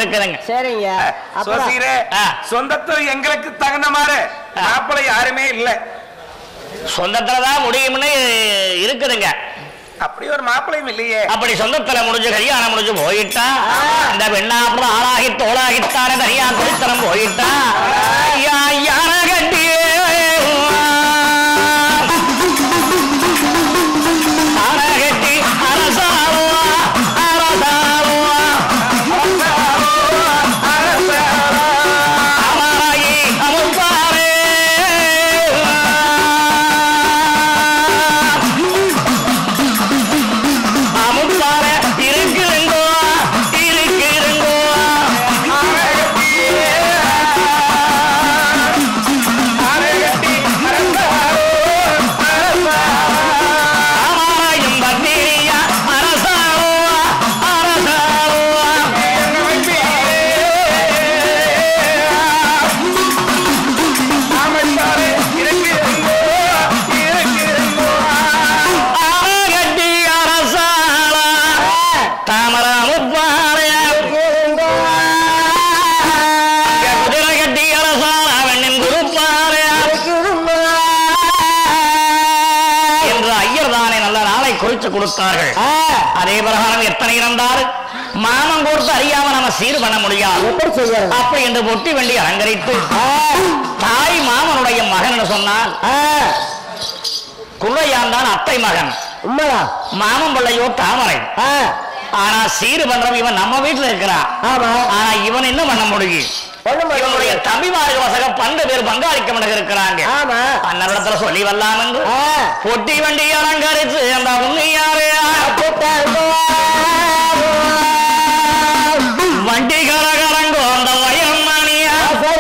இருக்குதுங்க சரிங்க அப்புறம் சோசியரே ஆ. சொந்தத்துல எங்களுக்கு தகுந்த மாதிரி மாப்பிள்ளை யாருமே இல்ல சொந்தத்துலதான் முடியும்னு இருக்குதுங்க அப்படி ஒரு மாப்பிள்ளையும் இல்லையே அப்படி சொந்தத்துல முடிஞ்சு கல்யாணம் முடிஞ்சு போயிட்டா இந்த பெண்ணாப்புல ஆளாகி தோளாகித்தானே தனியா குடித்தனம் போயிட்டா ஐயா, யார கட்டியே ஆன கட்டி அரசாளுவா, அரசாளுவா. அமராகி அமுப்பாரே. அமுப்பார இருக்குதுங்கோ இருக்குதுங்கோ ஆமாயும் பத்திரியா அரசாளுவா அரசாளுவா ஆகட்டி அரசாளா தாமராமுப்பாறைய குதிரை கட்டி அரசாளா வெண்ணின் குருப்பாறைய என்று ஐயர் தானே நல்ல நாளை குறித்து கொடுத்தார்கள் அதே பிரகாரம் எத்தனை இருந்தாலும் மாமன் கொடுத்து அறியாம நம்ம சீர் பண்ண முடியாது எப்படி செய்யறது அப்படி என்று பொட்டி வண்டி அலங்கரித்து தாய் மாமனுடைய மகன் சொன்னால் குள்ளையான் தான் அத்தை மகன் உண்மைதான் மாமன் பிள்ளையோ தாமரை ஆ, ஆனா சீரு பண்றவன் இவன் நம்ம வீட்டுல இருக்கிறான் ஆமா ஆனா இவன் என்ன பண்ண முடியும் ஒண்ணும் பண்ண இவனுடைய முடியாது. தம்பிமார்கள் வசகம் பன்னெண்டு பேர் பங்காளிக்க மடங்கு இருக்கிறாங்க ஆமா அன்னரிடத்துல சொல்லி வரலாம் என்று ஆ. பொட்டி வண்டி அலங்கரித்து அந்த உண்மையாரே வண்டி கரகரங்கோ அந்த வயமணியா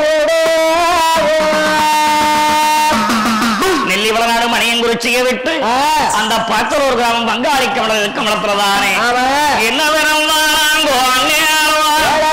நெல்லிவளநாடு மணியங்குறிச்சியை விட்டு ஆ. அந்த பத்தலூர் கிராமம் பங்காளிக்க மடங்கு இருக்க மடத்துறதானே ஆமா என்ன வேணும் வாங்கோ அந்நியாரவா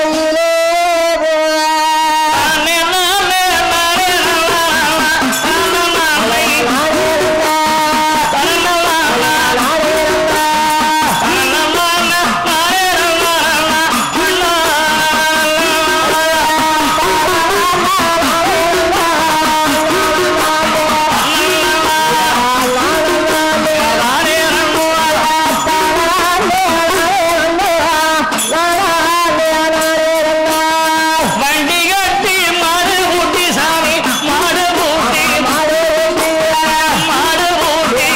வண்டி கட்டி மாடு பூட்டி சாமி மாடு பூட்டி மாடு பூட்டி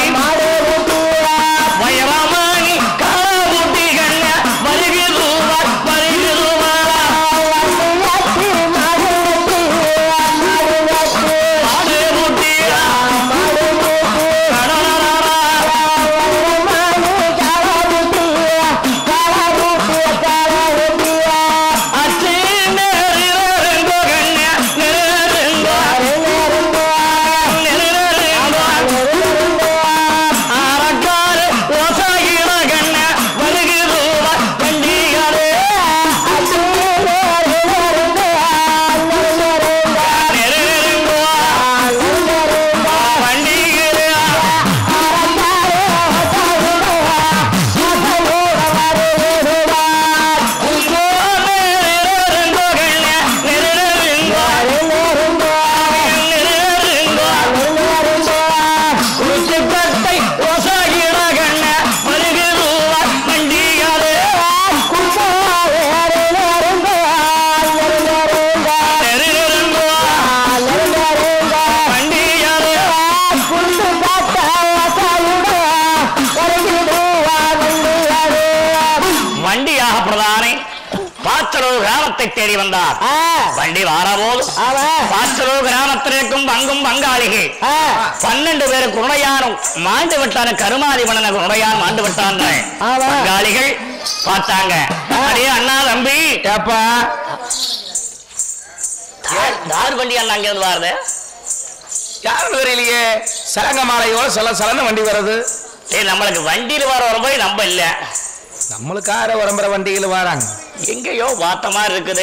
வயலமானி கால பூட்டி கண்ண வருகி ரூபா வருகி ரூபா மாடு பூட்டி அச்சி நேரிருங்கோ கண்ண நேருங்கோ நேருங்கோ ஆரக்காரு ஓசாகிற கண்ண வருகி ரூபா வண்டிகளே நேருங்கோ வண்டிகளே உங்கோ நேருங்கோ கண்ண நேருங்கோ நேருங்கோ குச்சிக்கட்டை ஓசாகிற கண்ண வருகி ரூபா வண்டிகளே நேருங்கோ வண்டிகளே வண்டியாக பிரதானே பாச்சலூர் கிராமத்தை தேடி வந்தார் வண்டி வாரபோது பாச்சலூர் கிராமத்தில் இருக்கும் பங்கும் பங்காளிகள் பன்னெண்டு பேரு குருணையானும் மாண்டு விட்டான கருமாதி மன்னன குருணையான் மாண்டு விட்டான் ஆமா. பங்காளிகள் பார்த்தாங்க அடே அண்ணா தம்பி ஏப்பா தார் வண்டி அண்ணா அங்க இருந்து வாருது யாருன்னு தெரியலையே சலங்க மாலையோட சல சலன்னு வண்டி வருது ஏய் நம்மளுக்கு வண்டியில வர வர போய் நம்ம இல்ல நம்மளுக்கார உரம்புற வண்டியில் வராங்க எங்கேயோ பார்த்த மாதிரி இருக்குது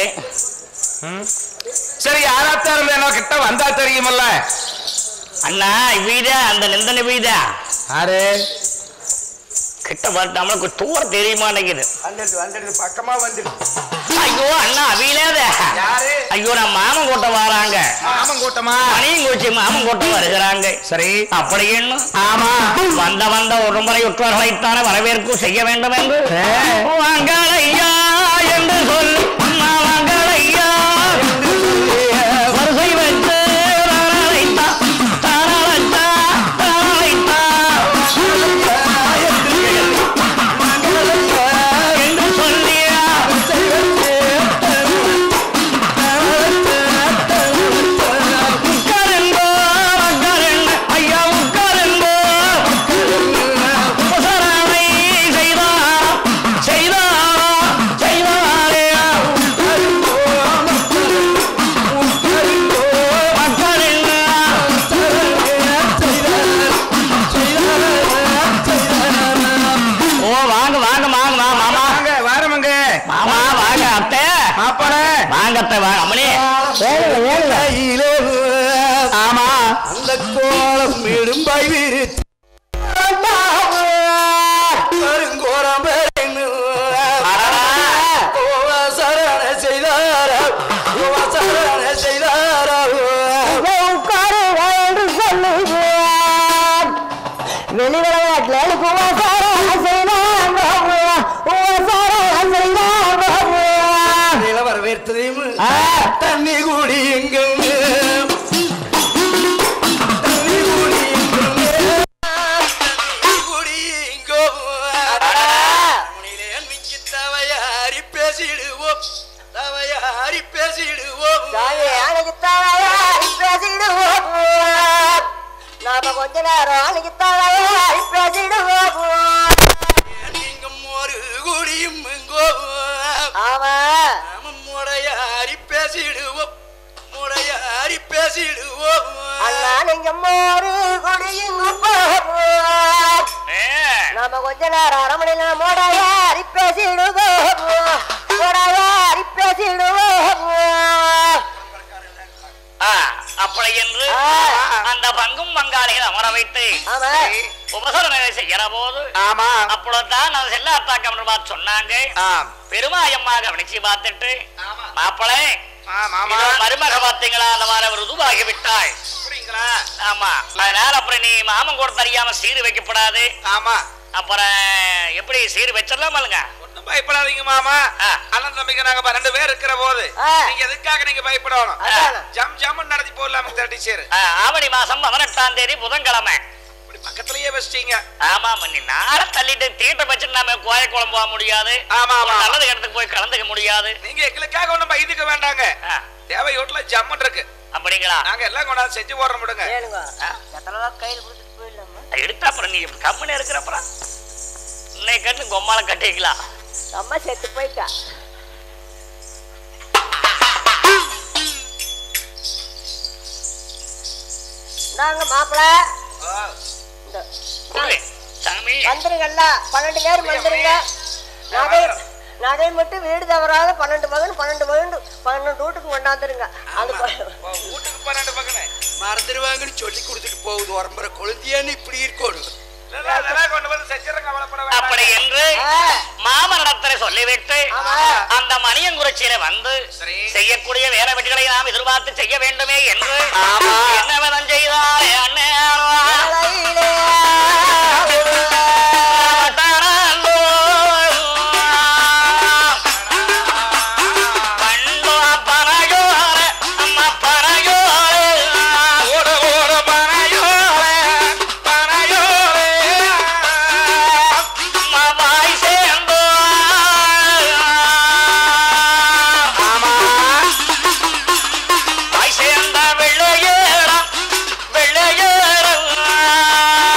சரி யாராத்தான் இருந்தேனோ கிட்ட வந்தா தெரியுமல்ல அண்ணா வீடா அந்த நிந்தன வீடா ஆறு கிட்ட பார்த்து நம்மளுக்கு தூர தெரிய மாட்டேங்குது வந்துடுது வந்துடுது பக்கமா வந்துடுது ஐயோ அண்ணா அவியிலேத யாரு ஐயோ நான் மாமன் கூட்டம் வராங்க ஆமன் கூட்டமா மணியும் குறிச்சி மாமன் கூட்டம் வருகிறாங்க சரி அப்படி என்ன ஆமா வந்த வந்த ஒரு முறை உற்றவர்களைத்தானே வரவேற்பு செய்ய வேண்டும் என்று வாங்கலையா என்று சொல் அம்மா வாங்கலையா என்று சொல்லி வரிசை வச்சு தாராளைத்தா, தாராளைத்தா, தாராளைத்தா. என்று சொல்லியா உட்காருங்கோ, உட்காருங்க, ஐயா உட்காருங்கோ. உபசரணை செய்தாரா, செய்தாரா, செய்தாரே. உட்காருங்க. ஓ வாங்க வாங்க வாங்க வா, மாமா வாங்க வாரமங்க மாமா வாங்க அத்தை மாப்பாட வாங்க அத்தை வாங்க அம்மனே ஏழுங்க ஏழுங்க ஆமா அந்த கோலம் இடும்பாய் விரித்து கருங்கோரம் சரண செய்தாரா சரண செய்தாரா உட்காருங்க என்று சொல்லுகிறார் வெளி விளையாட்டுல உபசாரம் செய்தாங்க உபசாரம் செய்தாங்க வரவேற்றையும் தண்ணி குடி எங்கள் தண்ணி குடி எங்கள் குடி எங்கோ முனிலே மிஞ்சி தவையாரி பேசிடுவோம் தவையாரி பேசிடுவோம் அன்னைக்கு தலையாரி பேசிடுவோம் நாம கொஞ்ச நேரம் அன்னைக்கு தலையாரி பேசிடுவோம் நீங்கும் ஒரு குடியும் எங்கோ ஆமா நாம முறையாரி பேசிடுவோம் முறையாரி பேசிடுவோம் அண்ணா நீங்க மோரு குடியுங்க போவோம் நாம கொஞ்ச நேரம் அரை மணி நேரம் மோடையாரி பேசிடுவோம் மோடையாரி பேசிடுவோம் ஆ, அப்படி என்று ஆ. அந்த பங்கும் பங்காளிகள் அமர வைத்து ஆமா உபசரணை செய்யற போது ஆமா அப்பொழுதுதான் நான் செல்லாத்தா கமர் பார்த்து சொன்னாங்க ஆம் பெருமாயம்மா கவனிச்சு பார்த்துட்டு ஆமா. மாப்பிளை ஆமா இதோ மருமக பார்த்தீங்களா அந்த மாதிரி ருதுவாகி விட்டாய் அப்படிங்களா ஆமா அதனால அப்புறம் நீ மாமன் கூட தெரியாம சீர் வைக்கப்படாது ஆமா அப்புறம் எப்படி சீர் வச்சிடலாமலுங்க ஒண்ணும் பயப்படாதீங்க மாமா ஆ. அண்ணன் தம்பிக்கு நாங்க பன்னெண்டு பேர் இருக்கிற போது ஆ. நீங்க எதுக்காக நீங்க பயப்படணும் அதானே. ஜம் ஜம்னு நடத்தி போடலாம் தேர்ட்டி சேர் ஆவணி மாசம் பதினெட்டாம் தேதி புதன்கிழமை இப்படி பக்கத்துலயே வச்சிட்டீங்க ஆமா நீ நாளை தள்ளிட்டு தீட்டை வச்சு நாம கோய குழம்பு போக முடியாது ஆமா, ஆமா. ஒரு நல்லது இடத்துக்கு போய் கலந்துக்க முடியாது நீங்க எங்களுக்காக ஒண்ணும் பயந்துக்க வேண்டாங்க ஆ, தேவை வீட்டுல ஜம்மன் இருக்கு அப்படிங்களா நாங்க எல்லாம் கொண்டாந்து செஞ்சு போடுற முடுங்க கேளுங்க ஆ. எத்தனை நாள் கையில் கொடுத்துட்டு போயிடலாமா எடுத்தா அப்புறம் நீ கம்மனு இருக்கிறப்பறம் இன்னைக்கு கட்டு கொம்மால கட்டிக்கலாம் அம்மா செத்து போயிட்டா நாங்க மாப்பிள்ள இந்த குடு, சாமி வந்துருங்கல்ல பன்னெண்டு பேர் வந்துருங்க நகை நகை மட்டும் வீடு தவறாத பன்னெண்டு மகன் பன்னெண்டு மகன் பன்னெண்டு வீட்டுக்கு கொண்டாந்துருங்க அது ப- வீட்டுக்கு பன்னெண்டு பக்கமே மறந்துடுவாங்கன்னு சொல்லி கொடுத்துட்டு போகுது உரம்புற கொழுந்தியான்னு இப்படி இருக்கணும் இதெல்லாம் இதெல்லாம் கொண்டு வந்து செஞ்சிடறேன் கவலைப்பட வேண்டாம் அப்படி என்று ஆ. மாமனிடத்திலே சொல்லிவிட்டு ஆமா. அந்த மணியங்குறிச்சியில வந்து சரி. செய்யக்கூடிய வேலை வெட்டிகளை நாம் எதிர்பார்த்து செய்ய வேண்டுமே என்று ஆமா. என்ன விதம் செய்தாரே அண்ணே காலையிலே பண்டோ பனையோர அம்மா பனையோர ஓட ஓட பனையோரே பனையோரே அம்மா வாய் சேர்ந்தோ ஆமா வாய் சேர்ந்த வெள்ளையேறம் வெள்ளையேறம்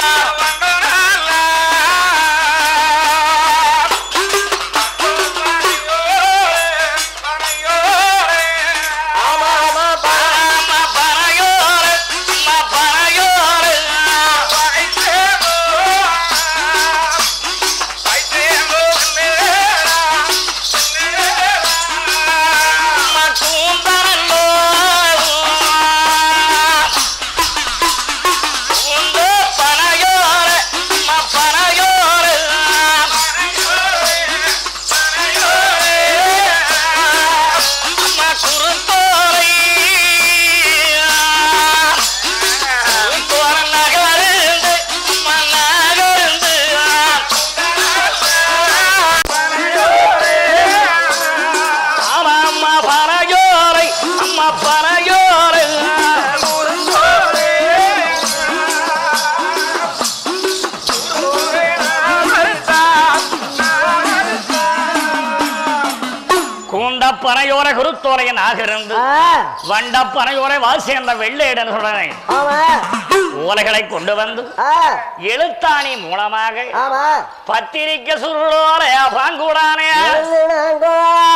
கூண்ட பனையோர குருத்தோலையன் ஆகிருந்து ஆ, வண்ட பனையோரை வாசி அந்த வெள்ளையடன் சொல்றேன் ஆமா ஓலைகளை கொண்டு வந்து ஆ, எழுத்தாணி மூலமாக ஆமா பத்திரிக்கை சுருளோலைய பாங்கூடானே எழுதுனாங்கோ.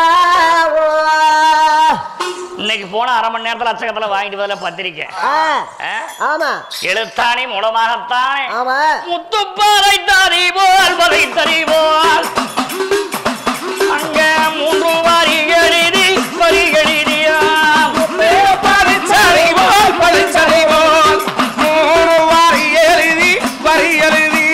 இன்னைக்கு போன அரை மணி நேரத்துல அச்சகத்துல வாங்கிட்டு வரல பத்திரிக்கை ஆ, ஆ? ஆமா எழுத்தாணி மூலமாகத்தானே ஆமா முத்துப்பாறை தறிவோல் பதை தறிவோல் அங்க மூன்று வரி எழுதி வரி எழுதியாம் பரிச்சறிவோல் பரிச்சறிவோல் மூணு வாரி எழுதி வரி எழுதி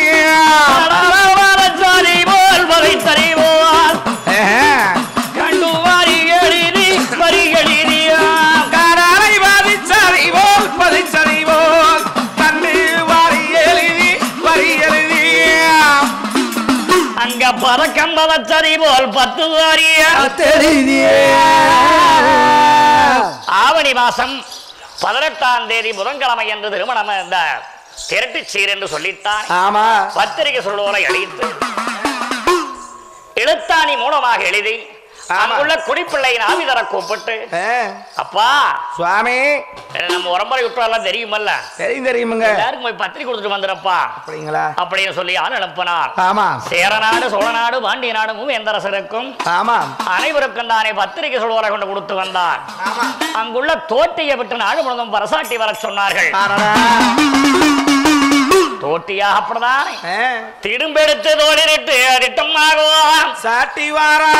தறிவோல் வரை தறிவோல் கண்டு வரி எழுதி வரி எழுதியாம் கடலை பதிச்சறிவோல் பதிச்சறிவோல் கண்டு வாரி எழுதி வரி எழுதி அங்க பறக்கம்பத தறிவோல் பத்து வாரியா ஆவணி மாசம் பதினெட்டாம் தேதி புதன்கிழமை என்று திருமணம் இந்த திரட்டு சீர் என்று சொல்லித்தான் ஆமா பத்திரிகை சொல்லுவரை அழித்து எழுத்தாணி மூலமாக எழுதி ஆமா. அங்குள்ள குடிப்பிள்ளையின் ஆவிதர கூப்பிட்டு அப்பா சுவாமி என்ன நம்ம உடம்பரை விட்டுறலாம் தெரியுமல்ல தெரியும் தெரியுமுங்க எல்லாருக்கும் போய் பத்திரிக்கை கொடுத்துட்டு வந்துடுறப்பா அப்படிங்களா அப்படின்னு சொல்லி ஆள் அனுப்பினார் ஆமா சேரநாடு சோழநாடு பாண்டிய நாடு மூவேந்தரசருக்கும் ஆமா அனைவருக்கும் தானே பத்திரிகை சொல்வரை கொண்டு கொடுத்து வந்தார் ஆமா அங்குள்ள தோட்டியை விட்டு நாடு முழுவதும் பரசாட்டி வர சொன்னார்கள் ஆறடா. தோட்டியாக அப்படிதானே ஆ. திரும்பெடுத்து தோடிட்டு அடிட்டமாகுவான் சாட்டி வாரா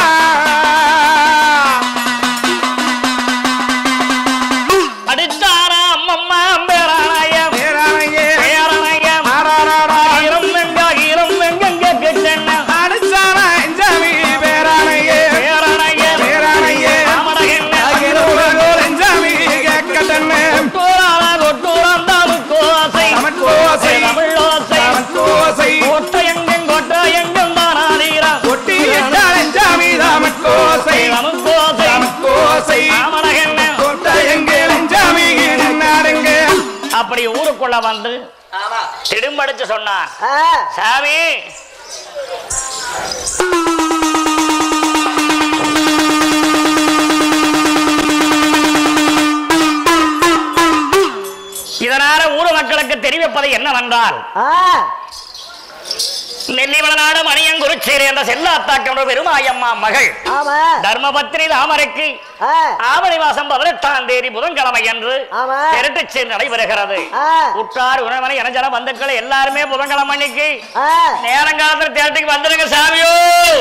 அடித்தாரா அம்மம்மா பேராலயம் பேரானையே பேராலயம் ஆறாராடா. ஆயிரம் வெங்க ஆயிரம் வெங்கங்க கிட்டண்ண அடிச்சாரா எஞ்சாமி பேரானையே பேராலயம் பேரானையே ராமனகண்ண அகிலோலகோல் எஞ்சாமி கேட்கட்டன்னு கொட்டூராள கொட்டூரம் தாமுக்கோசை தமக்கோசை. தமிழோசை தமக்கோசை. கோட்டை எங்கும் கோட்டை எங்கும் தானாதீரா ஒட்டி விட்டால் எஞ்சாமி தாமக்கோசை நமக்கோசை தமக்கோசை ராமனகண்ண கோட்டை எங்கள் எஞ்சாமி நாடுங்க அப்படி ஊருக்குள்ள வந்து திரும்படிச்சு சொன்னான் ஆ, சாமி இதனால ஊர் மக்களுக்கு தெரிவிப்பது என்னவென்றால் ஆ, நெல்லிவளநாடு மணியங்குறிச்சேரி என்ற செல்லாத்தாக்கோட பெருமாயம்மா மகள் ஆமா தர்மபத்னி தாமரைக்கு ஆ, ஆவணி மாசம் பதினெட்டாம் தேதி புதன்கிழமை என்று ஆமா. திரட்டுச்சேர் நடைபெறுகிறது ஆ, உற்றார் உணவனை இனஜன பந்துக்கள் எல்லாருமே புதன்கிழமை அன்னைக்கு ஆ, நேரங்காலத்துல தேட்டருக்கு வந்துருங்க சாமியோ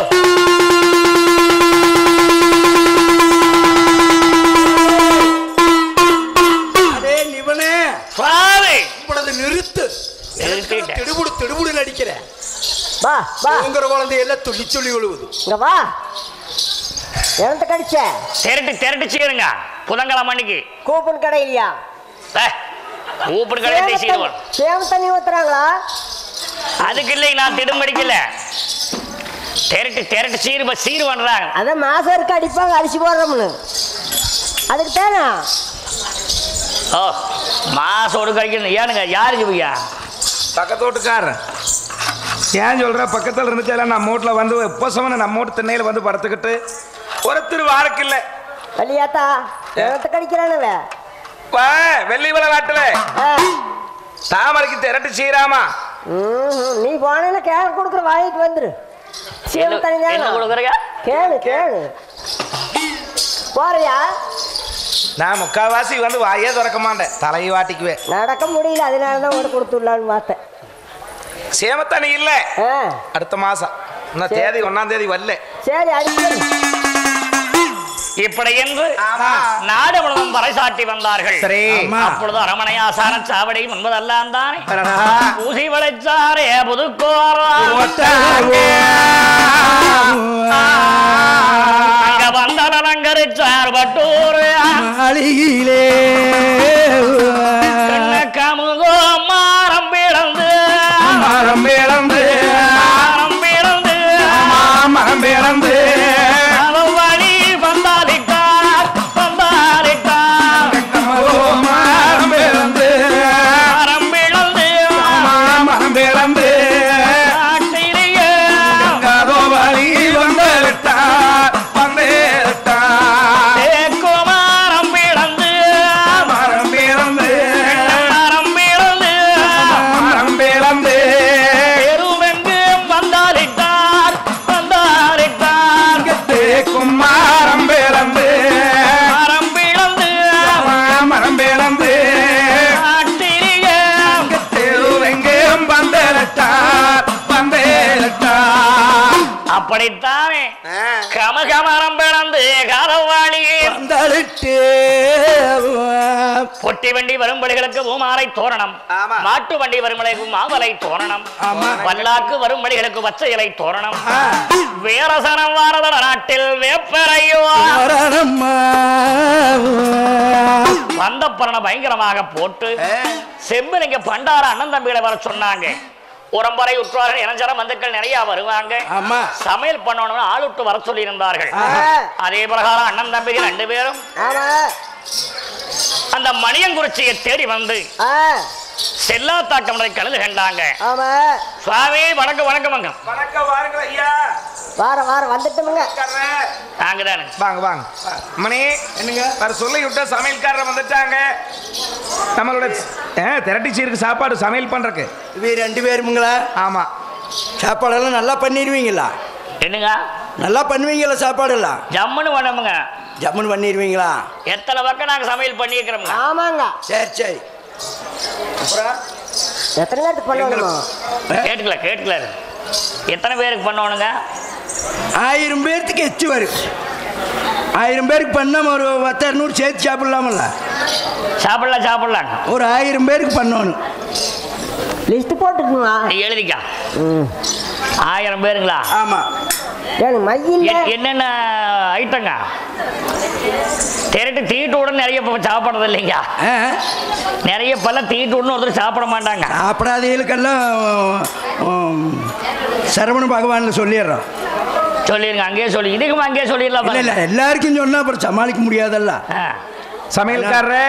அடே நிவனே சுவாமி இப்பொழுது நிறுத்து நிறுத்திட்டேன். திடுபுடு திடுபுடு நடிக்கிற வா வா உங்கிற குழந்தையெல்லாம் துள்ளி சொல்லி விழுவுது இங்க வா எந்த கடிச்ச திரட்டு திரட்டு செய்யுங்க புதன்கிழமை அன்னைக்கு கூப்பன் கடையிலையா ஏய், கூப்பிடு கடையை செய்வோம் சேவ தண்ணி ஊத்துறாங்களா அதுக்கு இல்லை நான் திடுமடிக்கல திரட்டு திரட்டு சீர் சீர் பண்றாங்க அதான் மாசம் இருக்கு அடிப்பாங்க அரிசி போடுறோம்னு அதுக்கு தானே ஓ மாசம் ஒரு கழிக்கணும் ஏனுங்க யாருக்கு ஐயா பக்கத்து வீட்டுக்காரன் ஏன் சொல்ற பக்கத்தில் இருந்துச்சால நம்ம வீட்டில் வந்து உப்பசமன நம்ம வீட்டு திண்ணையில் வந்து படுத்துக்கிட்டு ஒருத்தர் வாரக்கு இல்லை கல்யாத்தா எவத்த கடிக்கிறானுவ வா வெள்ளி விளையாட்டுல தாமரைக்கு திரட்டு சீராமா ம்ஹும். நீ போனேன்னா கேன் கொடுக்குற வாங்கிட்டு வந்துரு சேவ தண்ணி என்ன தானே கொடுக்குறீங்க கேளு கேளு போறியா நான் முக்கால்வாசி வந்து வாயே திறக்க மாட்டேன் தலையை வாட்டிக்குவேன் நடக்க முடியல அதனால தான் உனக்கு கொடுத்துடலான்னு பார்த்தேன் சேமத்தண்ணி இல்லை ஆ அடுத்த மாசம் இன்னும் தேதி ஒன்னாம் தேதி வரல சரி அடிச்சு இப்படி என்று நாடு முழுவதும் பறைசாட்டி வந்தார்கள் சரி. ஆமா. அப்பொழுது அரமனை ஆசான சாவடி முன்பதெல்லாம் தானே ஊசி வளைச்சாரே புதுக்கோரா அங்க வந்த அலங்கரிச்சார் பட்டூர் அழகிலே கமுகோ மாறம் பிளந்து மரம் பிளந்து மாறம் பிளந்து மரம் பிளந்து அவன் வழி வந்தாலிட்டார் வந்தாலிட்டார் மரம் பிளந்து மாறம் பிளந்து மரம் பிளந்து நாட்டிலேயே கதோ வழி வந்து விட்டார் வந்தே அப்படித்தானே ஆ. கமகமரம் பிளந்து காதவாளியே வந்தாளிட்டு பொட்டி வண்டி வரும்படிகளுக்கு பூமாலை தோரணம் ஆமா. மாட்டு வண்டி வரும்படிகளுக்கு மாமலை தோரணம் ஆமா. பல்லாக்கு வரும்படிகளுக்கு பச்சை இலை தோரணம் ஆ. வீரசனம் பாரத நாட்டில் வேப்பரையோ வரணம்மா வந்த பரண பயங்கரமாக போட்டு செம்பலிங்க பண்டார அண்ணன் தம்பிகளை வர சொன்னாங்க உரம்பரை உற்றார்கள் இளஞ்சர மந்துக்கள் நிறைய வருவாங்க ஆமா சமையல் பண்ணணும்னு ஆளுட்டு வர சொல்லி இருந்தார்கள் ஆ, அதே பிரகாரம் அண்ணன் தம்பிகள் ரெண்டு பேரும் ஆமா அந்த மணியங்குறிச்சியை தேடி வந்து ஆ, செல்லாத்தாக்கமலை கழுது கண்டாங்க ஆமா சுவாமி வணக்கம் வணக்கம் வணக்கம் வணக்கம் வாருங்கள் ஐயா வார வாரம் வந்துட்டோமுங்க உட்கார்றேன். நாங்க தானே வாங்க வாங்க மணி என்னங்க வர சொல்லி விட்ட சமையல்காரர் வந்துட்டாங்க நம்மளோட ஆ, திரட்டி சீருக்கு சாப்பாடு சமையல் பண்றதுக்கு இவ ரெண்டு பேருமுங்களா ஆமா சாப்பாடெல்லாம் நல்லா பண்ணிடுவீங்களா என்னங்க நல்லா பண்ணுவீங்களா சாப்பாடெல்லாம் ஜம்முன்னு வேணுமுங்க ஜம்முன்னு பண்ணிடுவீங்களா எத்தனை பக்கம் நாங்க சமையல் பண்ணியிருக்கிறோமுங்க ஆமாங்க சரி சரி அப்புறம் எத்தனை நேரத்துக்கு பண்ணணுமா கேட்டுக்கல கேட்டுக்கல எத்தனை பேருக்கு பண்ணணுங்க ஆயிரம் பேர்த்துக்கு எச்சு வரும் ஆயிரம் பேருக்கு பண்ணாம ஒரு பத்து இரநூறு சேர்த்து சாப்பிடலாமல்ல சாப்பிடலாம் சாப்பிடலாம் ஒரு ஆயிரம் பேருக்கு பண்ணணும் லிஸ்ட் போட்டுக்குங்களா நீ எழுதிக்கா ம் ஆயிரம் பேருங்களா ஆமாம் எ- எனக்கு மையில் என்னென்ன ஐட்டங்க திரட்டு தீட்டு உடனே நிறைய இப்ப சாப்பிட்றது இல்லைங்க ஆ நிறைய பல தீட்டு உடனே ஒருத்தர் சாப்பிட மாட்டாங்க சாப்பிடாதீங்களுக்கெல்லாம் உம், சரவண பகவான்ல சொல்லிடுறோம் சொல்லிருங்க அங்கேயே சொல்லி இதுக்குமா அங்கேயே சொல்லிடலாம் இல்லை இல்லை எல்லாருக்கும் சொன்னா அப்புறம் சமாளிக்க முடியாதல்ல ஆ. சமையல்காரரே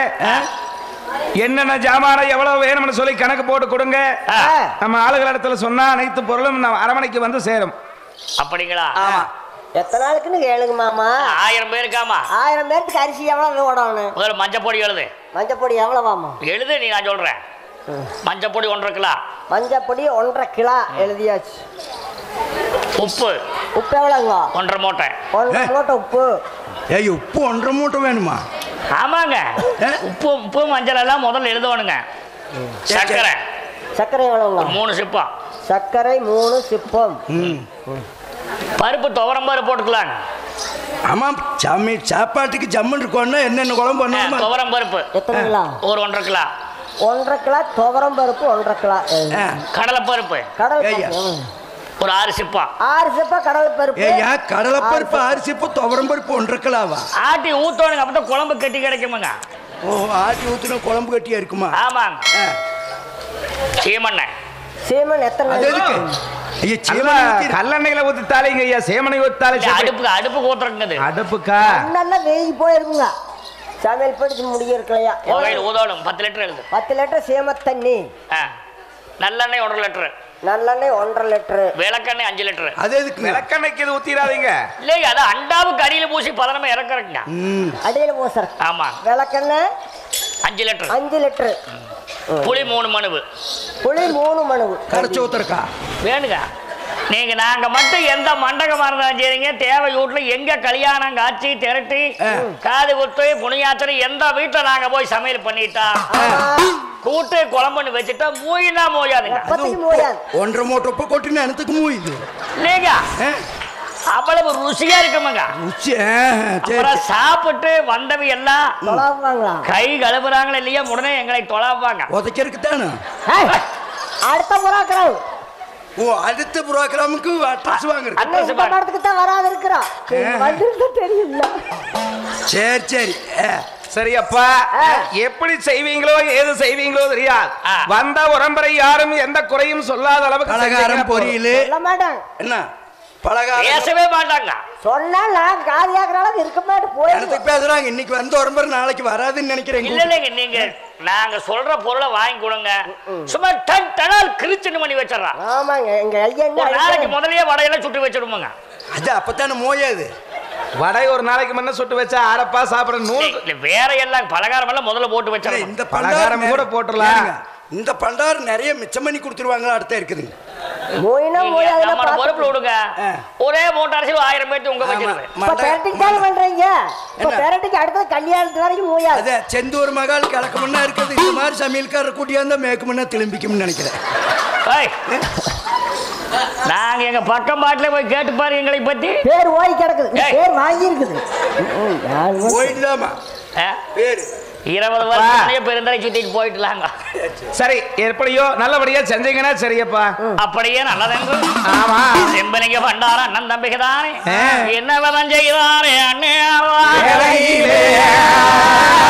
என்னென்ன ஜாமானம் எவ்வளவு வேணும்னு சொல்லி கணக்கு போட்டு கொடுங்க ஆ. நம்ம ஆளுகள் இடத்துல சொன்னா அனைத்து பொருளும் நம்ம அரமனைக்கு வந்து சேரும் அப்படிங்களா எத்தனை நாளுக்குன்னு கேளுங்க மாமா ஆயிரம் பேருக்காமா ஆயிரம் பேர்த்துக்கு அரிசி எவ்வளவு ஓடணும் முதல்ல மஞ்சப்பொடி எழுது மஞ்சப்பொடி எவ்வளவாமா எழுது நீ நான் சொல்றேன் மஞ்சப்பொடி ஒன்றரை கிலோ மஞ்சப்பொடி ஒன்றரை கிலோ எழுதியாச்சு உப்பு உப்பு எவ்வளோங்க ஒன்றரை மூட்டை ஒன்றரை மூட்டை உப்பு ஏய் உப்பு ஒன்றரை மூட்டை வேணுமா ஆமாங்க ஆ? உப்பு உப்பு மஞ்சள் எல்லாம் முதல்ல எழுதணுங்க சர்க்கரை சர்க்கரை எவ்வளோங்க ஒரு மூணு சிப்பம் சர்க்கரை மூணு சிப்பம் ம் பருப்பு துவரம் பருப்பு போட்டுக்கலாங்க ஆமாம் சாமி சாப்பாட்டுக்கு ஜம்மன் இருக்கோன்னா என்னென்ன குழம்பு பண்ணுவோமா துவரம் பருப்பு எத்தனை கிலோ ஒரு ஒன்றரை கிலோ ஒன்றரை கிலோ துவரம் பருப்பு ஒன்றரை கிலோ ஆ. கடலை பருப்பு கடல் ஏய்யா. பருப்பு. ஒரு ஆறு சிப்பம் ஆறு சிப்பா கடல் பருப்பு ஏய்யா கடலைப்பருப்பு அரிசிப்பு துவரம் பருப்பு ஒன்றரை கிலோவா ஆட்டி ஊத்தணுங்க அப்பதான் குழம்பு கட்டி கிடைக்குமுங்க ஓ ஆட்டி ஊற்றின குழம்பு கட்டியா இருக்குமா ஆமாங்க ஆ. சீமண்ணெய் சீமன் எத்தனை அது எதுக்கு ஐயா சீவன கல்லெண்ணெயில ஊத்தி தாளிங்க ஐயா சேமனை ஊத்தி தாளி இல்ல, அடுப்புக்கு அடுப்பு ஊத்துறதுங்க அடுப்புக்கா நல்லா வெயிட் போயிருக்குங்க சமையல் படிச்சு முடியிருக்கலையா புகையில் ஊதோடும் பத்து லிட்டர் எழுது பத்து லிட்டர் சீம தண்ணி ஆ. நல்லெண்ணெய் ஒன்றரை லிட்டரு நல்லெண்ணெய் ஒன்றரை லிட்டரு விளக்கெண்ணெய் அஞ்சு லிட்டரு அது எதுக்கு விளக்கெண்ணெய்க்கு இது ஊத்திடாதீங்க இல்லைங்க அது அண்டாவுக்கு அடியில பூசி பதனமா இறக்குறதுங்க ம் அடியில் பூசர் ஆமா விளக்கெண்ணெய் அஞ்சு லிட்டர் அஞ்சு லிட்டரு புளி மூணு மணுவு புளி மூணு மணுவு கரைச்சி ஊத்துறக்கா வேணுங்க நீங்க நாங்க மட்டும் எந்த மண்டகமா இருந்தாலும் சரிங்க தேவை வீட்டுல எங்க கல்யாணம் காட்சி திரட்டி காது குத்து புனியாத்திரை எந்த வீட்டுல நாங்க போய் சமையல் பண்ணிட்டா கூட்டு குழம்புன்னு வச்சுட்டா மூயினா மூயாதுங்க எப்பத்துக்கு முடியாது ஒன்றரை மூட்டை உப்பு கொட்டின எனக்கு மூயுது இல்லைங்க ஆ, அவ்வளவு ருசியா இருக்குமுங்க உச்சி ஆ, சரி அப்புறம் சாப்பிட்டு வந்தவி எல்லாம் தொலாவுவாங்களா கை கழுவுறாங்களா இல்லையா உடனே எங்களை தொலாவாங்க உதைக்கிறதுக்கு தானே ஏய், அடுத்த புறாக்கிறோம் ஓ அடுத்த புரோகிராமுக்கு அட்ரஸ் வாங்குறது அண்ணன் இந்த பாரு. படத்துக்கு தான் வராது இருக்கிறோம் வந்துருந்தா தெரியல சரி சரி ஆ, சரி அப்பா எப்படி செய்வீங்களோ ஏது செய்வீங்களோ தெரியாது ஆ. வந்த உரம்பரை யாரும் எந்த குறையும் சொல்லாத அளவுக்கு பலகாரம் செஞ்சீங்கன்னா போதும். பொரியல் சொல்ல மாட்டேன் என்ன பலகாரம் பேசவே மாட்டாங்க சொன்னா நான் காது கேட்கற அளவுக்கு இருக்க மாட்டேன் போயிடுவேன் இடத்துக்கு பேசுறாங்க இன்னைக்கு வந்த உடம்பு நாளைக்கு வராதுன்னு நினைக்கிறேன் இல்ல இல்லைங்க நீங்க நாங்க சொல்ற பொருளை வாங்கி கொடுங்க சும்மா டன் டனால் கிரிச்சுன்னு பண்ணி வச்சிடறான் ஆமாங்க எங்க ஐயா என்ன ஒரு நாளைக்கு அடிக்கிறாரு? முதல்லயே வடையெல்லாம் சுட்டு வச்சிடுவோங்க அது அப்பத்தானே மோயாது வடை ஒரு நாளைக்கு முன்ன சுட்டு வச்சா அரைப்பா சாப்பிட நூல் இல்ல வேற எல்லாம் பலகாரம் எல்லாம் முதல்ல போட்டு இல்ல, வச்சிடணும் இந்த பலகாரம் பண்டாரம் கூட போட்டுறலாம். கேளுங்க, இந்த பண்டாரம் நிறைய மிச்சம் பண்ணி கொடுத்துருவாங்களா அடுத்த இருக்குதுங்க மோயினா நீங்க மோயாதுன்னா நம்ம பொறுப்புல பார்த்து- விடுங்க ஆ. ஒரே மூட்டை அரிசி ஆயிரம் பேர்த்து உங்க ஆமா. வச்சிருது இப்ப மண்டை- பேரட்டிக்கு தானே பண்றீங்க இப்ப என்ன? பேரட்டிக்கு அடுத்தது கல்யாணத்து வரைக்கும் மோயாது அதே செந்தூர் மகால் கலக்கமுன்னா இருக்குது இந்த மாதிரி சமையல்காரர் கூட்டியாந்தா மேற்குமுன்னா திரும்பிக்கும்னு நினைக்கிறேன் ஏய், நாங்க எங்க பக்கம் பாட்டுல போய் கேட்டு பாரு எங்களை பத்தி பேர் ஓய் கிடக்குது நீ ஏய். பேர் வாங்கி இருக்குது போயிட்டுதாம்மா ஆ? பேரு இருபது வருஷம் பெருந்தரை சுத்திட்டு போயிட்டுலாங்க சரி எப்படியோ நல்லபடியா செஞ்சீங்கன்னா சரியப்பா அப்படியே நல்லதென்று ஆமா செம்பனிங்க பண்டார அண்ணன் தம்பிக்குதானே ஆ. என்ன விதம் செய்தாரே அண்ணே வேலையிலே